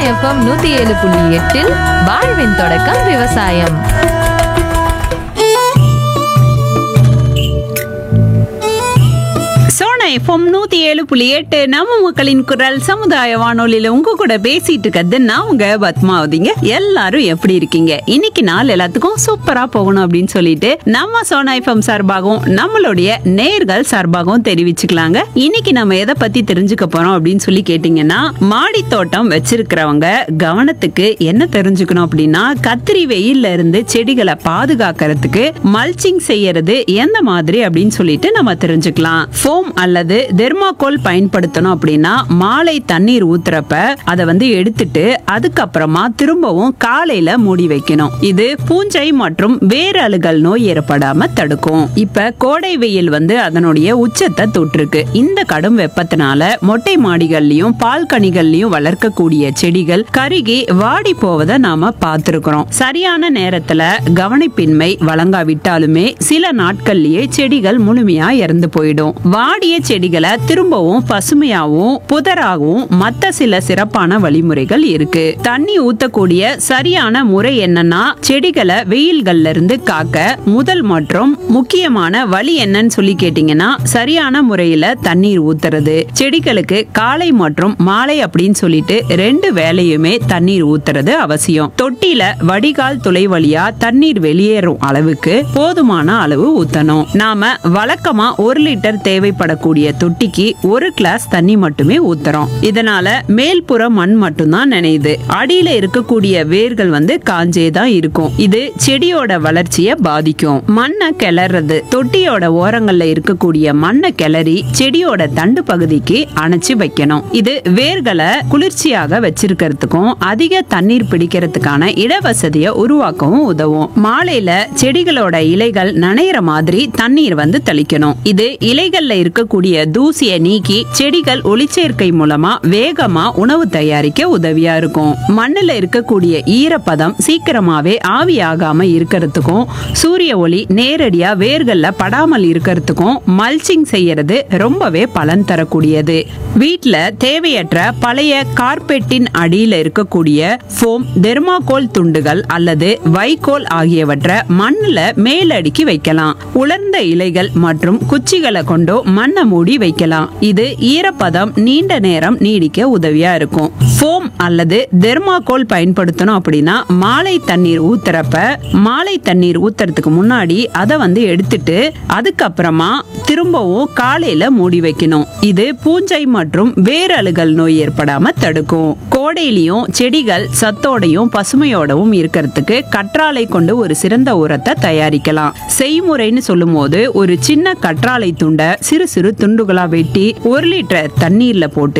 FM நூத்தி ஏழு புள்ளி எட்டில் வாழ்வின் தொடக்கம் விவசாயம் சோனா எஃப்எம் நூத்தி ஏழு புள்ளி எட்டு நம்ம மக்களின் குரல் சமுதாய வானொலியில உங்க கூட பேசிட்டு இருக்கிறது நான் உங்க பத்மாவதிங்க எல்லாரும் எப்படி இருக்கீங்க இன்னைக்கு நாள் எல்லாத்துக்கும் சூப்பரா போகணும் அப்படின்னு சொல்லிட்டு நம்ம சோனா எஃப்எம் சார்பாகவும் நம்மளுடைய நேர்கள் சார்பாகவும் தெரிவிச்சுக்கலாங்க இன்னைக்கு நம்ம எதை பத்தி தெரிஞ்சுக்க போறோம் அப்படின்னு சொல்லி கேட்டீங்கன்னா மாடி தோட்டம் வச்சிருக்கிறவங்க கவனத்துக்கு என்ன தெரிஞ்சுக்கணும் அப்படின்னா கத்திரி வெயில்ல இருந்து செடிகளை பாதுகாக்கிறதுக்கு மல்ச்சிங் செய்யறது எந்த மாதிரி அப்படின்னு சொல்லிட்டு நம்ம தெரிஞ்சுக்கலாம் ஃபோம் அல்லது தெர்மாகோல் பயன்படுத்தணும் அப்படின்னா மாலை தண்ணீர் ஊத்துறப்ப அதை வந்து எடுத்துட்டு அதுக்கப்புறமா திரும்பவும் காலையில மூடி வைக்கணும் இது பூஞ்சை மற்றும் வேரழுகல் நோய் ஏற்படாம தடுக்கும் இப்ப கோடை வெயில் வந்து அதனுடைய உச்சத்தை தொட்டிருக்கு இந்த கடும் வெப்பத்தினால மொட்டை மாடிகள்லயும் பால்கனிகள்லயும் வளர்க்கக்கூடிய செடிகள் கருகி வாடி போவதை நாம பார்த்திருக்கிறோம் சரியான நேரத்துல கவனிப்பின்மை வழங்காவிட்டாலுமே சில நாட்கள்லயே செடிகள் முழுமையா இறந்து போயிடும் வாடிய செடிகளை திரும்பவும் பசுமையாவும் புதராகவும் மத்த சில சிறப்பான வழிமுறைகள் இருக்கு தண்ணி ஊத்தக்கூடிய சரியான முறை என்னன்னா செடிகளை வெயில்கள்ல இருந்து காக்க முதல் மற்றும் முக்கியமான வழி என்னன்னு சொல்லி கேட்டீங்கன்னா சரியான முறையில தண்ணீர் ஊத்துறது செடிகளுக்கு காலை மற்றும் மாலை அப்படின்னு சொல்லிட்டு ரெண்டு வேளையுமே தண்ணீர் ஊத்துறது அவசியம் தொட்டில வடிகால் துளை வழியா தண்ணீர் வெளியேறும் அளவுக்கு போதுமான அளவு ஊத்தணும் நாம வழக்கமா ஒரு லிட்டர் தேவைப்படக்கூடிய தொட்டிக்கு ஒரு கிளாஸ் தண்ணி மட்டுமே ஊத்துறோம் இதனால மேல்புற மண் மட்டும்தான் நினையுது அடியில இருக்கக்கூடிய வேர்கள் வந்து காஞ்சே தான் இருக்கும் இது செடியோட வளர்ச்சியை பாதிக்கும் மண்ணை கிளறது தொட்டியோட ஓரங்கள்ல இருக்கக்கூடிய மண்ணை கிளறி செடியோட தண்டு பகுதிக்கு அணைச்சு வைக்கணும் இது வேர்களை குளிர்ச்சியாக வச்சிருக்கிறதுக்கும் அதிக தண்ணீர் பிடிக்கிறதுக்கான இடவசதியை உருவாக்கவும் உதவும் மாலையில செடிகளோட இலைகள் நனையிற மாதிரி தண்ணீர் வந்து தெளிக்கணும் இது இலைகள்ல இருக்கக்கூடிய தூசியை நீக்கி செடிகள் ஒளிச்சேர்க்கை மூலமா வேகமா உணவு தயாரிக்க உதவியா இருக்கும் மண்ணுல இருக்கக்கூடிய ஈரப்பதம் சீக்கிரமாவே ஆவியாகாம இருக்கிறதுக்கும் சூரிய ஒளி நேரடியா வேர்கள்ல படாமல் இருக்கிறதுக்கும் மல்ச்சிங் செய்யறது ரொம்பவே பலன் தரக்கூடியது வீட்ல தேவையற்ற பழைய கார்பெட்டின் அடியில இருக்கக்கூடிய ஃபோம் தெர்மாகோல் துண்டுகள் அல்லது வைக்கோல் ஆகியவற்றை மண்ணுல மேலடுக்கி வைக்கலாம் உலர்ந்த இலைகள் மற்றும் குச்சிகளை கொண்டோ மண்ணை மூடி வைக்கலாம் இது ஈரப்பதம் நீண்ட நேரம் நீடிக்க உதவியா இருக்கும் ஃபோம் அல்லது தெர்மாகோல் பயன்படுத்தணும் அப்படின்னா மாலை தண்ணீர் ஊத்துறப்ப மாலை தண்ணீர் ஊத்துறதுக்கு முன்னாடி அதை வந்து எடுத்துட்டு அதுக்கப்புறமா திரும்பவும் காலையில மூடி வைக்கணும் இது பூஞ்சை மற்றும் வேரழுகல் நோய் ஏற்படாம தடுக்கும் கோடையிலையும் செடிகள் சத்தோடையும் பசுமையோடவும் இருக்கிறதுக்கு கற்றாழை கொண்டு ஒரு சிறந்த உரத்தை தயாரிக்கலாம் செய்முறைன்னு சொல்லும்போது ஒரு சின்ன கற்றாழை துண்டை சிறு சிறு துண்டுகளா வெட்டி ஒரு லிட்டர் தண்ணீர்ல போட்டு